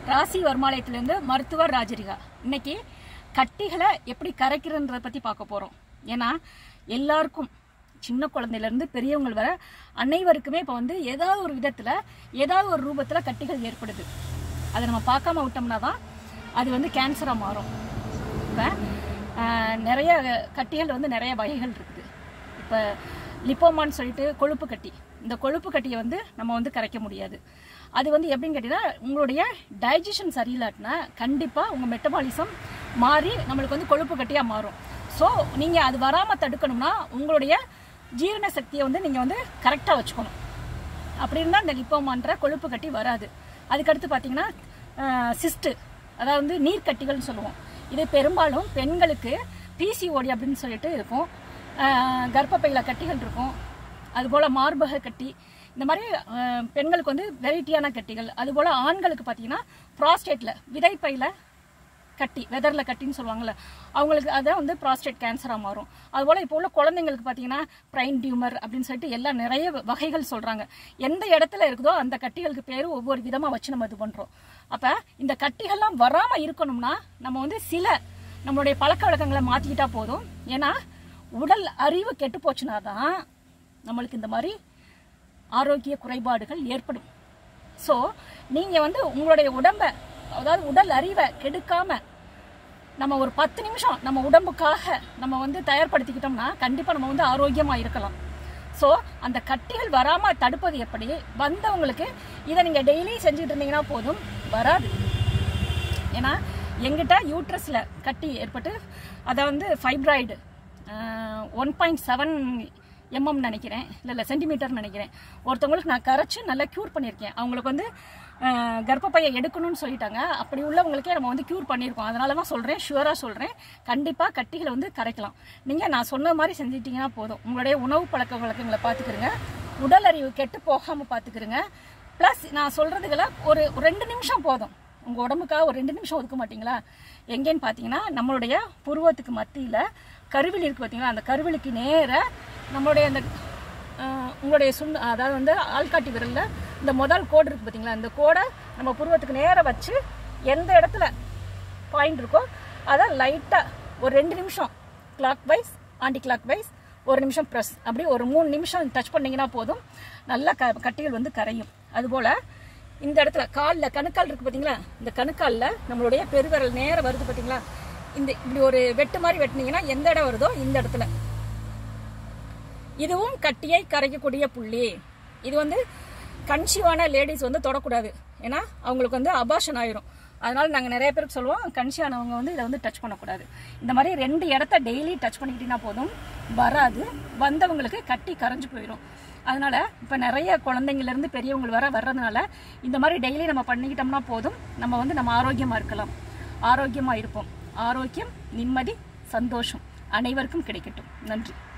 ராசி வர்மாலயத்திலேருந்து மருத்துவர் ராஜரிகா இன்னைக்கு கட்டிகளை எப்படி கரைக்கிறன்றதை பற்றி பார்க்க போகிறோம் ஏன்னா எல்லாருக்கும் சின்ன குழந்தையிலேருந்து பெரியவங்க வர அனைவருக்குமே இப்போ வந்து ஏதாவது ஒரு விதத்தில் ஏதாவது ஒரு ரூபத்தில் கட்டிகள் ஏற்படுது அதை நம்ம பார்க்காம விட்டோம்னா தான் அது வந்து கேன்சராக மாறும் இப்போ நிறைய கட்டிகள் வந்து நிறைய வகைகள் இருக்குது இப்போ லிப்போமான்னு சொல்லிட்டு கொழுப்பு கட்டி இந்த கொழுப்பு கட்டியை வந்து நம்ம வந்து கரைக்க முடியாது அது வந்து எப்படின்னு கேட்டிங்கன்னா உங்களுடைய டைஜஷன் சரியில்லாட்டினா கண்டிப்பாக உங்கள் மெட்டபாலிசம் மாறி நம்மளுக்கு வந்து கொழுப்பு கட்டியாக மாறும் ஸோ நீங்கள் அது வராமல் தடுக்கணும்னா உங்களுடைய ஜீரண சக்தியை வந்து நீங்கள் வந்து கரெக்டாக வச்சுக்கணும் அப்படி இருந்தால் இந்த லிப்போமான்ற கொழுப்பு கட்டி வராது அதுக்கடுத்து பார்த்தீங்கன்னா சிஸ்ட்டு அதாவது வந்து நீர்க்கட்டிகள்னு சொல்லுவோம் இது பெரும்பாலும் பெண்களுக்கு பிசிஓடி அப்படின்னு சொல்லிட்டு இருக்கும் ஆஹ் கர்ப்பப்பையில் கட்டிகள் இருக்கும் அதுபோல் மார்பக கட்டி இந்த மாதிரி ஆஹ் பெண்களுக்கு வந்து வெரைட்டியான கட்டிகள் அதுபோல் ஆண்களுக்கு பார்த்தீங்கன்னா ப்ராஸ்டேட்டில் விதைப்பையில் கட்டி வெதரில் கட்டின்னு சொல்லுவாங்கள்ல அவங்களுக்கு அதான் வந்து ப்ராஸ்டேட் கேன்சராக மாறும் அதுபோல் இப்போ உள்ள குழந்தைங்களுக்கு பார்த்தீங்கன்னா பிரைன் டியூமர் அப்படின்னு சொல்லிட்டு எல்லாம் நிறைய வகைகள் சொல்கிறாங்க எந்த இடத்துல இருக்குதோ அந்த கட்டிகளுக்கு பேர் ஒவ்வொரு விதமாக வச்சு நம்ம இது பண்ணுறோம் அப்போ இந்த கட்டிகள்லாம் வராமல் இருக்கணும்னா நம்ம வந்து சில நம்மளுடைய பழக்க வழக்கங்களை மாற்றிக்கிட்டா போதும் ஏன்னா உடல் அறிவு கெட்டு போச்சுனா தான் நம்மளுக்கு இந்த மாதிரி ஆரோக்கிய குறைபாடுகள் ஏற்படும் ஸோ நீங்கள் வந்து உங்களுடைய உடம்பை அதாவது உடல் அறிவை கெடுக்காம நம்ம ஒரு பத்து நிமிஷம் நம்ம உடம்புக்காக நம்ம வந்து தயார்படுத்திக்கிட்டோம்னா கண்டிப்பாக நம்ம வந்து ஆரோக்கியமாக இருக்கலாம் ஸோ அந்த கட்டிகள் வராமல் தடுப்பது எப்படி வந்தவங்களுக்கு இதை நீங்கள் டெய்லி செஞ்சுட்டு இருந்தீங்கன்னா போதும் வராது ஏன்னா எங்கிட்ட யூட்ரஸில் கட்டி ஏற்பட்டு அதை வந்து fibroid one point seven mm நினைக்கிறேன் இல்லை இல்லை சென்டிமீட்டர் நினைக்கிறேன் ஒருத்தவங்களுக்கு நான் கரைச்சி நல்லா க்யூர் பண்ணியிருக்கேன் அவங்களுக்கு வந்து ஆஹ், கர்ப்பப்பையை எடுக்கணும்னு சொல்லிட்டாங்க அப்படி உள்ளவங்களுக்கே நம்ம வந்து க்யூர் பண்ணியிருக்கோம் அதனால தான் சொல்கிறேன் ஷுவராக சொல்கிறேன் கண்டிப்பாக கட்டிகளை வந்து கரைக்கலாம் நீங்கள் நான் சொன்ன மாதிரி செஞ்சிட்டிங்கன்னா போதும் உங்களுடைய உணவு பழக்க வழக்கங்களை பார்த்துக்கிறங்க உடல் அறிவு கெட்டு போகாமல் பார்த்துக்கிறங்க ப்ளஸ் நான் சொல்கிறதுகளை ஒரு ஒரு ரெண்டு நிமிஷம் போதும் உங்கள் உடம்புக்காக ஒரு ரெண்டு நிமிஷம் ஒதுக்க மாட்டீங்களா எங்கேன்னு பார்த்தீங்கன்னா நம்மளுடைய புருவத்துக்கு மத்தியில் கருவில் இருக்குது பார்த்தீங்களா அந்த கருவிலுக்கு நேர நம்மளுடைய அந்த ஆஹ், உங்களுடைய சுண் அதாவது வந்து ஆள்காட்டி விரலில் இந்த முதல் கோடு இருக்குது பார்த்தீங்களா இந்த கோடை நம்ம புருவத்துக்கு நேர வச்சு எந்த இடத்துல பாயிண்ட் இருக்கோ அதை லைட்டாக ஒரு ரெண்டு நிமிஷம் clockwise anticlockwise ஒரு நிமிஷம் ப்ரெஸ் அப்படி ஒரு மூணு நிமிஷம் டச் பண்ணீங்கன்னா போதும் நல்லா க கட்டிகள் வந்து கரையும் அதுபோல் இந்த இடத்துல காலில் கணுக்கால் இருக்குது பார்த்தீங்களா இந்த கணுக்காலில் நம்மளுடைய பெருவிரல் நேரம் வருது பார்த்தீங்களா இந்த இப்படி ஒரு வெட்டு மாதிரி வெட்டினீங்கன்னா எந்த இடம் வருதோ இந்த இடத்துல இதுவும் கட்டியை கரைக்கக்கூடிய புள்ளி இது வந்து கன்சிவான லேடிஸ் வந்து தொடக்கூடாது ஏன்னா அவங்களுக்கு வந்து அபாஷன் ஆயிரும் அதனால நாங்கள் நிறைய பேருக்கு சொல்லுவோம் கன்சியானவங்க வந்து இதை வந்து டச் பண்ணக்கூடாது இந்த மாதிரி ரெண்டு இடத்த டெய்லி டச் பண்ணிக்கிட்டீங்கன்னா போதும் வராது வந்தவங்களுக்கு கட்டி கரைஞ்சு போயிடும் அதனால இப்போ நிறைய குழந்தைங்கள்லேருந்து பெரியவங்க வர வர்றதுனால இந்த மாதிரி டெய்லி நம்ம பண்ணிக்கிட்டோம்னா போதும் நம்ம வந்து நம்ம ஆரோக்கியமாக இருக்கலாம் ஆரோக்கியமாக இருப்போம் ஆரோக்கியம் நிம்மதி சந்தோஷம் அனைவருக்கும் கிடைக்கட்டும் நன்றி